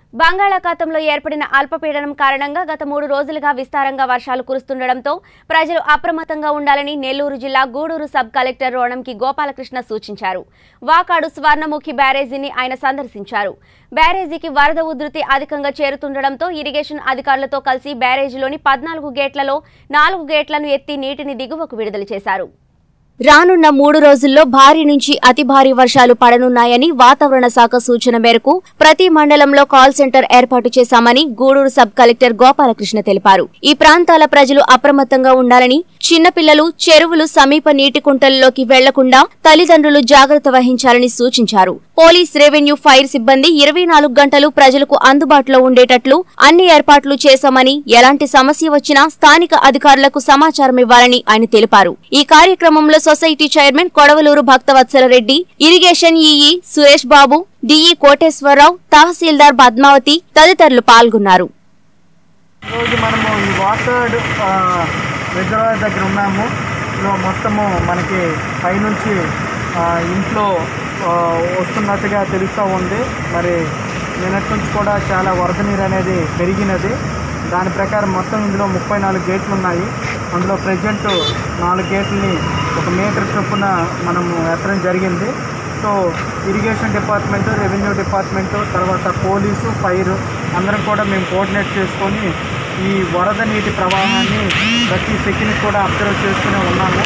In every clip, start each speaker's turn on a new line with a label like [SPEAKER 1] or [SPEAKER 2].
[SPEAKER 1] బంగాళాఖాతంలో ఏర్పడిన అల్పపీడనం కారణంగా గత మూడు రోజులుగా విస్తారంగా వర్షాలు కురుస్తుండటంతో ప్రజలు అప్రమత్తంగా ఉండాలని నెల్లూరు జిల్లా గూడూరు సబ్ కలెక్టర్ రోణంకి గోపాలకృష్ణ సూచించారు వాకాడు స్వర్ణముఖి బ్యారేజీని ఆయన సందర్శించారు బ్యారేజీకి వరద ఉధృతి అధికంగా చేరుతుండటంతో ఇరిగేషన్ అధికారులతో కలిసి బ్యారేజీలోని పద్నాలుగు గేట్లలో నాలుగు గేట్లను ఎత్తి నీటిని దిగువకు విడుదల చేశారు రానున్న మూడు రోజుల్లో భారీ నుంచి అతి భారీ వర్షాలు పడనున్నాయని వాతావరణ శాఖ సూచన మేరకు ప్రతి మండలంలో కాల్ సెంటర్ ఏర్పాటు చేశామని గూడూరు సబ్ కలెక్టర్ గోపాలకృష్ణ తెలిపారు ఈ ప్రాంతాల ప్రజలు అప్రమత్తంగా ఉండాలని చిన్నపిల్లలు చెరువులు సమీప నీటి కుంటలలోకి వెళ్లకుండా తల్లిదండ్రులు జాగ్రత్త వహించాలని సూచించారు పోలీస్ రెవెన్యూ ఫైర్ సిబ్బంది ఇరవై నాలుగు గంటలు ప్రజలకు అందుబాటులో ఉండేటట్లు అన్ని ఏర్పాట్లు చేశామని ఎలాంటి సమస్య వచ్చినా స్థానిక అధికారులకు సమాచారం ఇవ్వాలని ఆయన తెలిపారు ఈ కార్యక్రమంలో society chairman Kodavaluru Bhaktavatsala Reddy irrigation EE Suresh Babu DE Koteswararao తహసీల్దార్ పద్మావతి తదితరులు పాల్గొన్నారు
[SPEAKER 2] ఈరోజు మనము ఈ వాటర్ రిజర్వాయర్ దగ్గర ఉన్నాము ఇందులో మొత్తము మనకి పైనుంచి ఆ, ఇంట్లో ఆ, వస్తున్నట్టుగా తెలుస్తూ ఉంది మరి నిన్నటి నుంచి కూడా చాలా వరద నీరు అనేది పెరిగినది దాని ప్రకారం మొత్తం ఇందులో ముప్పై నాలుగు గేట్లు ఉన్నాయి అందులో ప్రజెంట్ నాలుగు గేట్లని ఒక మీటర్ చొప్పున మనము ఎత్తడం జరిగింది so irrigation department revenue department తర్వాత పోలీసు ఫైర్ అందరం కూడా మేము కోఆర్డినేట్ చేసుకొని ఈ వరద నీటి ప్రవాహాన్ని ప్రతి సెకండ్ కూడా అబ్జర్వ్ చేస్తూనే ఉన్నాము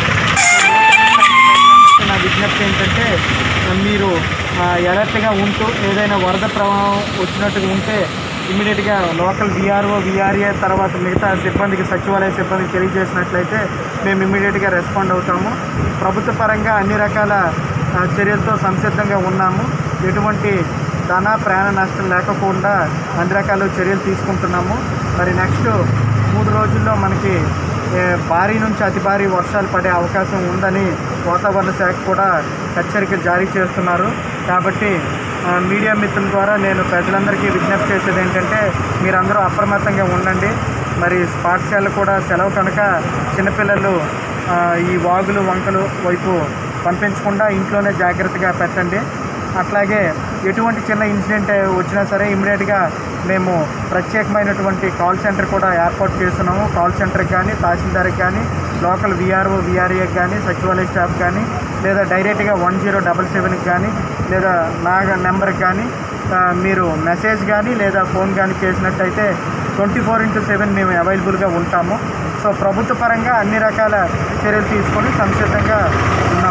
[SPEAKER 2] నా విజ్ఞప్తి ఏంటంటే మీరు ఎలర్ట్గా ఉంటూ ఏదైనా వరద ప్రవాహం వచ్చినట్టుగా ఉంటే ఇమీడియట్గా లోకల్ విఆర్ఓ విఆర్ఏ తర్వాత మిగతా సిబ్బందికి సచివాలయ సిబ్బందికి తెలియజేసినట్లయితే మేము ఇమీడియట్గా రెస్పాండ్ అవుతాము ప్రభుత్వ పరంగా అన్ని రకాల ఆ, చర్యలతో సంసిద్ధంగా ఉన్నాము ఎటువంటి ధన ప్రాణ నష్టం లేకుండా అన్ని రకాల చర్యలు తీసుకుంటున్నాము మరి నెక్స్ట్ మూడు రోజుల్లో మనకి ఏ, భారీ నుంచి అతి భారీ వర్షాలు పడే అవకాశం ఉందని వాతావరణ శాఖ కూడా హెచ్చరికలు జారీ చేస్తున్నారు కాబట్టి ఆ, మీడియా మిత్రుల ద్వారా నేను ప్రజలందరికీ విజ్ఞప్తి చేసేది ఏంటంటే మీరందరూ అప్రమత్తంగా ఉండండి మరి పాఠశాలలు కూడా సెలవు కనుక చిన్నపిల్లలు ఆ, ఈ వాగులు వంకలు వైపు పంపించకుండా ఇంట్లోనే జాగ్రత్తగా పెట్టండి అట్లాగే ఎటువంటి చిన్న ఇన్సిడెంట్ వచ్చినా సరే ఇమీడియట్గా మేము ప్రత్యేకమైనటువంటి కాల్ సెంటర్ కూడా ఏర్పాటు చేస్తున్నాము కాల్ సెంటర్కి కానీ తహసీల్దార్కి కానీ లోకల్ విఆర్ఓ విఆర్ఏకి కానీ సచివాలయ స్టాఫ్ కానీ లేదా డైరెక్ట్గా వన్ జీరో డబల్ సెవెన్కి కానీ లేదా నా నెంబర్కి కానీ ఆ, మీరు మెసేజ్ కానీ లేదా ఫోన్ కానీ చేసినట్టయితే ట్వంటీ ఫోర్ ఇంటూ సెవెన్ మేము అవైలబుల్గా ఉంటాము సో ప్రభుత్వ పరంగా అన్ని రకాల చర్యలు తీసుకొని సంసిద్ధంగా